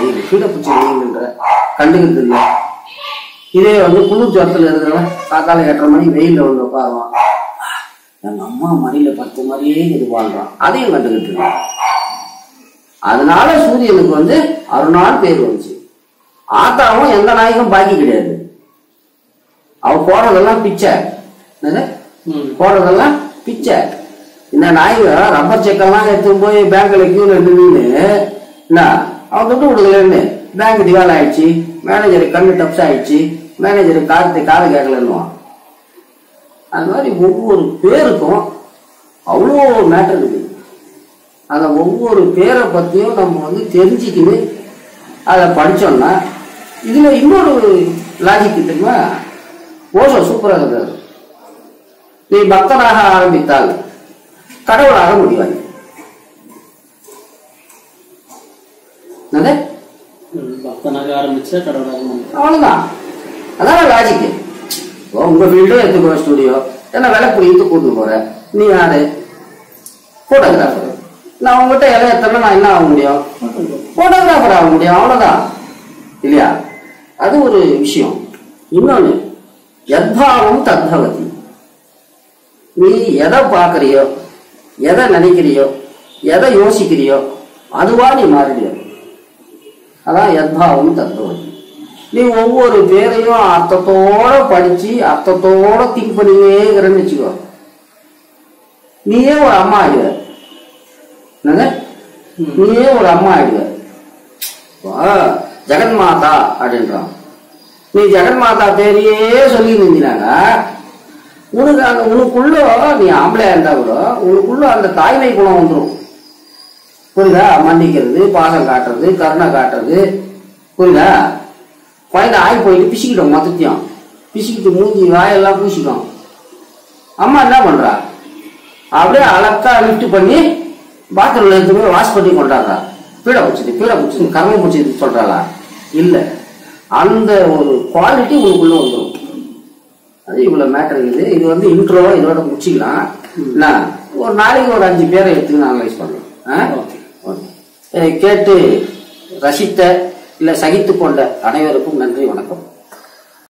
வெயில் கீழப்பூச்சி வெயில்ன்ற கண்டுக்கிறது இல்லை இதே வந்து குளிர் ஜோரத்தில் இருக்கிறவன் காக்கால எட்டரை மணி வெயில்ல வந்து உட்காருவான் எங்க அம்மா மடியில பத்து மாதிரியே இது வாழ்றான் அதையும் கண்டுக்கிட்டு இல்லை அதனால சூரியனுக்கு வந்து அருணான்னு பேர் வந்துச்சு ஆத்தாவும் எந்த நாய்க்கும் பாக்கி கிடையாது அவ போறதெல்லாம் பிச்சை என்னது ம். போறதெல்லாம் பிச்சை இந்த நாய்ங்க ரப்பர் செக்கெல்லாம் எடுத்து போய் பேங்க்ல கியூல நின்று என்ன அவன் துட்டு கொடுக்கலன்னு பேங்க் திவால் ஆயிடுச்சு மேனேஜர் கண்ணு டப்ஸ் ஆயிடுச்சு மேனேஜர் காலத்தை காலை கேட்கலன்னுவான் அது மாதிரி ஒவ்வொரு பேருக்கும் அவ்வளோ மேட்டர் இருக்குது அந்த ஒவ்வொரு பேரை பத்தியும் நம்ம வந்து தெரிஞ்சுக்கின்னு அதை படிச்சோம்னா இதுல இன்னொரு லாஜிக் தெரியுமா ஓசோ சூப்பராக இருக்காரு நீ பக்தனாக ஆரம்பித்தால் கடவுளாக முடிவாய் என்னது? ம், பக்தனாக ஆரம்பிச்சா கடவுளாக மாறும். அவ்வளவுதான் அதான் லாஜிக் உங்க ஃபீல்டும் எடுத்துக்கோ ஸ்டுடியோ என்ன விலை புரியுது கூட்டு போற நீ யாரு போட்டோகிராஃபர் நான் உங்ககிட்ட இலை எத்தனை நான் என்ன ஆக முடியும் போட்டோகிராஃபர் ஆக முடியும் அவ்வளவுதான் இல்லையா அது ஒரு விஷயம் இன்னொன்னு யத்பாவம் தத்பவதி நீ எதை பார்க்கறியோ எதை நினைக்கிறியோ எதை யோசிக்கிறியோ அதுவா நீ மாறிடுற அதான் யத்பாவம் தத்பவதி நீ ஒவ்வொரு பேரையும் அர்த்தத்தோட படிச்சு அர்த்தத்தோட திங்க் பண்ணினேங்கிறன்னு வச்சுக்கோ நீயே ஒரு அம்மா ஆயிடுவ என்னங்க நீயே ஒரு அம்மா ஆயிடுவ இப்போ ஜெகன்மாதா அப்படின்றான் நீ ஜெகன்மாதா பேரையே சொல்லி நின்றாங்க உனக்கு அந்த உனக்குள்ள நீ ஆம்பளையா இருந்தா கூட உனக்குள்ள அந்த தாய்மை குணம் வந்துடும் புரியுதா மன்னிக்கிறது பாசம் காட்டுறது கருணை காட்டுறது புரியுதா குழந்தை ஆகி போயிட்டு பிசிக்கிட்டோம் மொத்தத்தையும் பிசிக்கிட்டு மூஞ்சி வாயெல்லாம் பூசிக்கும் அம்மா என்ன பண்றா அப்படியே அழகா லிஃப்ட் பண்ணி பாத்ரூம்ல எடுத்து போய் வாஷ் பண்ணி கொண்டாடுறா பீடை பிடிச்சது பீடை பிடிச்சது கர்மம் பிடிச்சது சொல்றாளா இல்ல அந்த ஒரு குவாலிட்டி உங்களுக்குள்ள வந்துடும் அது இவ்வளவு மேட்டர் இருக்குது இது வந்து இன்ட்ரோ இதோட முடிச்சிக்கலாம் என்ன ஒரு நாளைக்கு ஒரு அஞ்சு பேரை எடுத்து அனலைஸ் பண்ணலாம் ஆ? ஓகே. ஓகே. அஹ் கேட்டு ரசித்த இல்ல சகித்து கொண்ட அனைவருக்கும் நன்றி